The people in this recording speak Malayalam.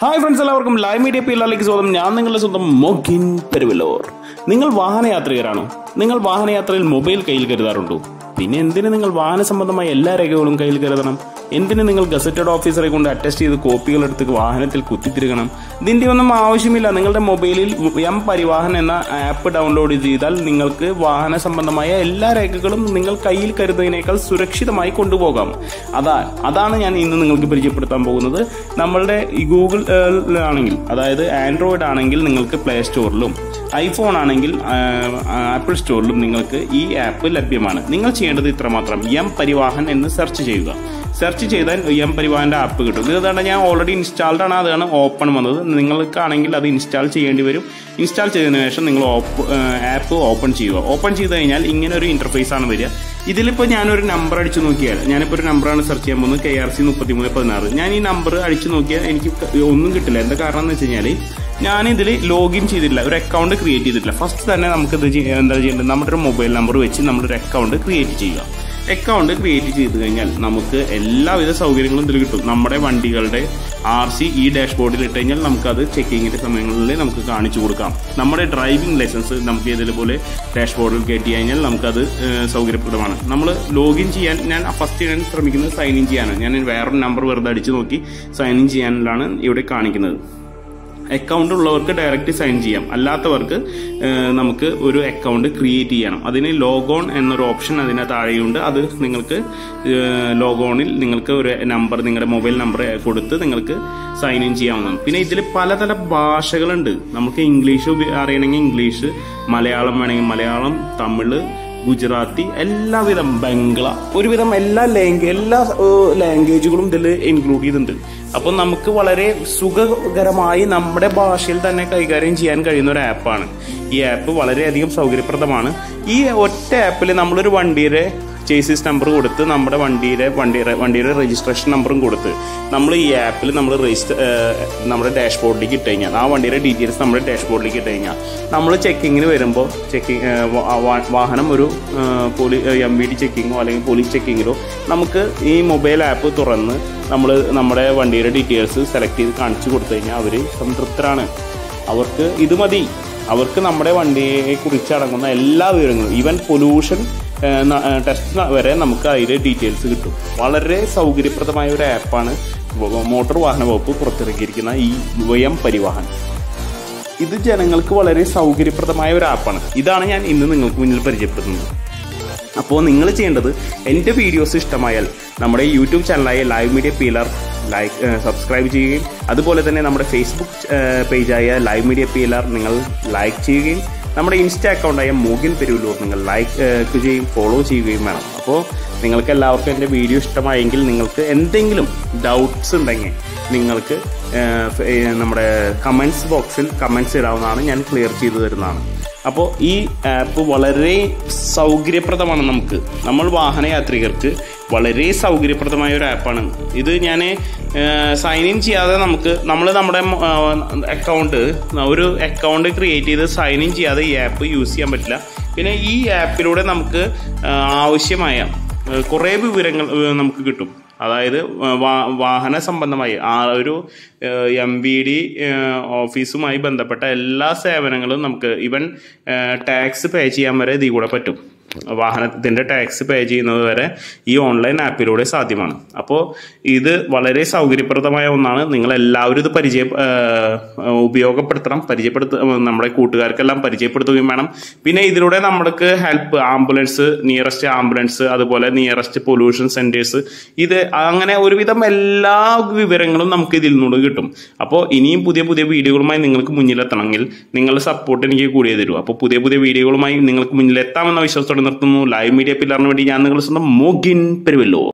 ഹായ് ഫ്രണ്ട്സ് എല്ലാവർക്കും ലൈവ് മീഡിയ പിള്ളേർക്ക് സ്വാഗതം ഞാൻ നിങ്ങളുടെ സ്വന്തം മൊഗിൻ പെരുവലോർ നിങ്ങൾ വാഹനയാത്രികരാണോ നിങ്ങൾ വാഹനയാത്രയിൽ മൊബൈൽ കയ്യിൽ കരുതാറുണ്ടോ പിന്നെ എന്തിന് നിങ്ങൾ വാഹന സംബന്ധമായ എല്ലാ രേഖകളും കയ്യിൽ കരുതണം എന്തിന് നിങ്ങൾ ഗസറ്റഡ് ഓഫീസറെ കൊണ്ട് അറ്റസ്റ്റ് ചെയ്ത് കോപ്പികൾ എടുത്ത് വാഹനത്തിൽ കുത്തിത്തിരുകണം ഇതിന്റെ ഒന്നും ആവശ്യമില്ല നിങ്ങളുടെ മൊബൈലിൽ എം പരിവാഹൻ എന്ന ആപ്പ് ഡൗൺലോഡ് ചെയ്താൽ നിങ്ങൾക്ക് വാഹന സംബന്ധമായ എല്ലാ രേഖകളും നിങ്ങൾ കയ്യിൽ കരുതുന്നതിനേക്കാൾ സുരക്ഷിതമായി കൊണ്ടുപോകാം അതാ അതാണ് ഞാൻ ഇന്ന് നിങ്ങൾക്ക് പരിചയപ്പെടുത്താൻ പോകുന്നത് നമ്മളുടെ ഈ ഗൂഗിൾ ഏഹ്, ആണെങ്കിൽ അതായത് ആൻഡ്രോയിഡ് ആണെങ്കിൽ നിങ്ങൾക്ക് പ്ലേ സ്റ്റോറിലും ഐഫോൺ ആണെങ്കിൽ ആപ്പിൾ സ്റ്റോറിലും നിങ്ങൾക്ക് ഈ ആപ്പ് ലഭ്യമാണ് നിങ്ങൾ ചെയ്യേണ്ടത് ഇത്രമാത്രം എം പരിവാഹൻ എന്ന് സെർച്ച് ചെയ്യുക സെർച്ച് ചെയ്താൽ എം പരിവാഹന്റെ ആപ്പ് കിട്ടും ഇത് ഏതാണ്ട് ഞാൻ ഓൾറെഡി ഇൻസ്റ്റാൾഡ് ആണ് അതാണ് ഓപ്പൺ വന്നത് നിങ്ങൾക്കാണെങ്കിൽ അത് ഇൻസ്റ്റാൾ ചെയ്യേണ്ടി വരും ഇൻസ്റ്റാൾ ചെയ്തതിനു ശേഷം നിങ്ങൾ ആപ്പ് ഓപ്പൺ ചെയ്യുക ഓപ്പൺ ചെയ്ത് കഴിഞ്ഞാൽ ഇങ്ങനെ ഒരു ഇന്റർഫേസ് ആണ് വരിക ഇതിലിപ്പോൾ ഞാനൊരു നമ്പർ അടിച്ചു നോക്കിയാൽ ഞാനിപ്പോൾ ഒരു നമ്പറാണ് സെർച്ച് ചെയ്യാൻ പോകുന്നത് കെ ആർ സി മുപ്പത്തി മൂന്ന് പതിനാറ് ഞാൻ ഈ നമ്പർ അടിച്ചു നോക്കിയാൽ എനിക്ക് ഒന്നും കിട്ടില്ല എന്താ കാരണം എന്ന് വെച്ച് കഴിഞ്ഞാൽ ഞാൻ ഇതിൽ ലോഗിൻ ചെയ്തിട്ടില്ല ഒരു അക്കൗണ്ട് ക്രിയേറ്റ് ചെയ്തിട്ടില്ല ഫസ്റ്റ് തന്നെ നമുക്ക് ഇത് ചെയ്യ- എന്താ ചെയ്യേണ്ടത് നമ്മുടെ ഒരു മൊബൈൽ നമ്പർ വെച്ച് നമ്മളൊരു അക്കൗണ്ട് ക്രിയേറ്റ് ചെയ്യുക അക്കൗണ്ട് ക്രിയേറ്റ് ചെയ്ത് കഴിഞ്ഞാൽ നമുക്ക് എല്ലാവിധ സൗകര്യങ്ങളും ഇതിൽ കിട്ടും നമ്മുടെ വണ്ടികളുടെ ആർ സി ഈ ഡാഷ്ബോർഡിൽ ഇട്ട് കഴിഞ്ഞാൽ നമുക്കത് ചെക്കിങ്ങിന്റെ സമയങ്ങളിൽ നമുക്ക് കാണിച്ചു കൊടുക്കാം നമ്മുടെ ഡ്രൈവിംഗ് ലൈസൻസ് നമുക്ക് ഇതേപോലെ ഡാഷ്ബോർഡിൽ കയറ്റി കഴിഞ്ഞാൽ നമുക്കത് ഏഹ്, സൗകര്യപ്രദമാണ് നമ്മൾ ലോഗിൻ ചെയ്യാൻ ഞാൻ ഫസ്റ്റ് ഞാൻ ശ്രമിക്കുന്നത് സൈൻ ഇൻ ചെയ്യാനാണ് ഞാൻ വേറൊരു നമ്പർ വെറുതെ അടിച്ചു നോക്കി സൈൻ ഇൻ ചെയ്യാനാണ് ഇവിടെ കാണിക്കുന്നത് അക്കൗണ്ട് ഉള്ളവർക്ക് ഡയറക്റ്റ് സൈൻ ചെയ്യാം അല്ലാത്തവർക്ക് ഏഹ്, നമുക്ക് ഒരു അക്കൗണ്ട് ക്രിയേറ്റ് ചെയ്യണം അതിന് ലോഗോൺ എന്നൊരു ഓപ്ഷൻ അതിന് താഴെയുണ്ട് അത് നിങ്ങൾക്ക് ലോഗോണിൽ നിങ്ങൾക്ക് ഒരു നമ്പർ നിങ്ങളുടെ മൊബൈൽ നമ്പർ കൊടുത്ത് നിങ്ങൾക്ക് സൈൻ ഇൻ ചെയ്യാവുന്നതാണ് പിന്നെ ഇതിൽ പലതരം ഭാഷകളുണ്ട് നമുക്ക് ഇംഗ്ലീഷ് ഉപ- അറിയണമെങ്കിൽ ഇംഗ്ലീഷ് മലയാളം വേണമെങ്കിൽ മലയാളം തമിഴ് ഗുജറാത്തി എല്ലാവിധം ബംഗ്ല ഒരുവിധം എല്ലാ ലാംഗ്വേജ് എല്ലാ ലാംഗ്വേജുകളും ഇതിൽ ഇൻക്ലൂഡ് ചെയ്തിട്ടുണ്ട് അപ്പോൾ നമുക്ക് വളരെ സുഖകരമായി നമ്മുടെ ഭാഷയിൽ തന്നെ കൈകാര്യം ചെയ്യാൻ കഴിയുന്ന ഒരു ആപ്പാണ് ഈ ആപ്പ് വളരെയധികം സൗകര്യപ്രദമാണ് ഈ ഒറ്റ ആപ്പിൽ നമ്മളൊരു വണ്ടിയുടെ ചേസിസ് നമ്പർ കൊടുത്ത് നമ്മുടെ വണ്ടിയുടെ വണ്ടിയുടെ വണ്ടിയുടെ രജിസ്ട്രേഷൻ നമ്പറും കൊടുത്ത് നമ്മൾ ഈ ആപ്പിൽ നമ്മൾ രജിസ്റ്റർ നമ്മുടെ ഡാഷ്ബോർഡിലേക്ക് ഇട്ട് കഴിഞ്ഞാൽ ആ വണ്ടിയുടെ ഡീറ്റെയിൽസ് നമ്മുടെ ഡാഷ്ബോർഡിലേക്ക് ഇട്ട് കഴിഞ്ഞാൽ നമ്മൾ ചെക്കിങ്ങിന് വരുമ്പോൾ ചെക്കിങ് വാഹനം ഒരു പോലീ എം വി ഡി ചെക്കിങ്ങോ അല്ലെങ്കിൽ പോലീസ് ചെക്കിങ്ങിലോ നമുക്ക് ഈ മൊബൈൽ ആപ്പ് തുറന്ന് നമ്മൾ നമ്മുടെ വണ്ടിയുടെ ഡീറ്റെയിൽസ് സെലക്ട് ചെയ്ത് കാണിച്ചു കൊടുത്തു കഴിഞ്ഞാൽ അവർ സംതൃപ്തരാണ് അവർക്ക് ഇത് മതി അവർക്ക് നമ്മുടെ വണ്ടിയെ കുറിച്ച് അടങ്ങുന്ന എല്ലാ വിവരങ്ങളും ഈവൻ പൊല്യൂഷൻ ടെസ്റ്റ് വരെ നമുക്ക് അതിലെ ഡീറ്റെയിൽസ് കിട്ടും വളരെ സൗകര്യപ്രദമായ ഒരു ആപ്പാണ് മോട്ടോർ വാഹന വകുപ്പ് പുറത്തിറക്കിയിരിക്കുന്ന ഈ വയം പരിവാഹൻ ഇത് ജനങ്ങൾക്ക് വളരെ സൗകര്യപ്രദമായ ഒരു ആപ്പാണ് ഇതാണ് ഞാൻ ഇന്ന് നിങ്ങൾക്ക് മുന്നിൽ പരിചയപ്പെടുത്തുന്നത് അപ്പോൾ നിങ്ങൾ ചെയ്യേണ്ടത് എൻ്റെ വീഡിയോസ് ഇഷ്ടമായാൽ നമ്മുടെ യൂട്യൂബ് ചാനലായ ലൈവ് മീഡിയ പീലർ ലൈക്ക് സബ്സ്ക്രൈബ് ചെയ്യുകയും അതുപോലെ തന്നെ നമ്മുടെ ഫേസ്ബുക്ക് പേജായ ലൈവ് മീഡിയ പീലർ നിങ്ങൾ ലൈക്ക് ചെയ്യുകയും നമ്മുടെ ഇൻസ്റ്റ അക്കൗണ്ടായ മോഗിൻ പെരുവല്ലൂർ നിങ്ങൾ ലൈക്ക് ചെയ്യും ഫോളോ ചെയ്യുകയും വേണം അപ്പോൾ നിങ്ങൾക്ക് എല്ലാവർക്കും എൻ്റെ വീഡിയോ ഇഷ്ടമായെങ്കിൽ നിങ്ങൾക്ക് എന്തെങ്കിലും ഡൗട്ട്സ് ഉണ്ടെങ്കിൽ നിങ്ങൾക്ക് ഏഹ്, ഫ- ഏഹ്, നമ്മുടെ കമൻസ് ബോക്സിൽ കമൻസ് ഇടാവുന്നതാണ് ഞാൻ ക്ലിയർ ചെയ്തു തരുന്നതാണ് അപ്പോൾ ഈ ആപ്പ് വളരെ സൗകര്യപ്രദമാണ് നമുക്ക് നമ്മൾ വാഹനയാത്രികർക്ക് വളരെ സൗകര്യപ്രദമായ ഒരു ആപ്പാണ് ഇത് ഞാൻ സൈൻ ഇൻ ചെയ്യാതെ നമുക്ക് നമ്മൾ നമ്മുടെ അക്കൗണ്ട് ഒരു അക്കൗണ്ട് ക്രിയേറ്റ് ചെയ്ത് സൈൻ ഇൻ ചെയ്യാതെ ഈ ആപ്പ് യൂസ് ചെയ്യാൻ പറ്റില്ല പിന്നെ ഈ ആപ്പിലൂടെ നമുക്ക് ആ, ആവശ്യമായ ഏഹ് കുറേ വിവരങ്ങൾ ഏഹ് നമുക്ക് കിട്ടും അതായത് വാ- വാഹന സംബന്ധമായി ആ ഒരു എം വി ഡി ഓഫീസുമായി ബന്ധപ്പെട്ട എല്ലാ സേവനങ്ങളും നമുക്ക് ഈവൻ ടാക്സ് പേ ചെയ്യാൻ വരെ ഇതിൽ കൂടെ പറ്റും വാഹനത്തിന്റെ ടാക്സ് പേ ചെയ്യുന്നത് വരെ ഈ ഓൺലൈൻ ആപ്പിലൂടെ സാധ്യമാണ് അപ്പോൾ ഇത് വളരെ സൗകര്യപ്രദമായ ഒന്നാണ് നിങ്ങൾ എല്ലാവരും ഇത് പരിചയ ഏഹ്, ഉപയോഗപ്പെടുത്തണം പരിചയപ്പെടുത്ത നമ്മുടെ കൂട്ടുകാർക്കെല്ലാം പരിചയപ്പെടുത്തുകയും വേണം പിന്നെ ഇതിലൂടെ നമ്മൾക്ക് ഹെൽപ്പ് ആംബുലൻസ് നിയറസ്റ്റ് ആംബുലൻസ് അതുപോലെ നിയറസ്റ്റ് പൊല്യൂഷൻ സെന്റേഴ്സ് ഇത് അങ്ങനെ ഒരുവിധം എല്ലാ വിവരങ്ങളും നമുക്ക് ഇതിൽ നിന്നൂടെ കിട്ടും അപ്പോൾ ഇനിയും പുതിയ പുതിയ വീഡിയോകളുമായി നിങ്ങൾക്ക് മുന്നിലെത്തണമെങ്കിൽ നിങ്ങളുടെ സപ്പോർട്ട് എനിക്ക് കൂടിയേ തരൂ അപ്പോൾ പുതിയ പുതിയ വീഡിയോകളുമായി നിങ്ങൾക്ക് മുന്നിലെത്താമെന്ന വിശ്വാസത്തോടെ നിർത്തുന്നു ലൈവ് മീഡിയ പില്ലറിന് വേണ്ടി ഞാൻ നിങ്ങളുടെ സ്വന്തം മോഗിൻ പെരുവല്ലോ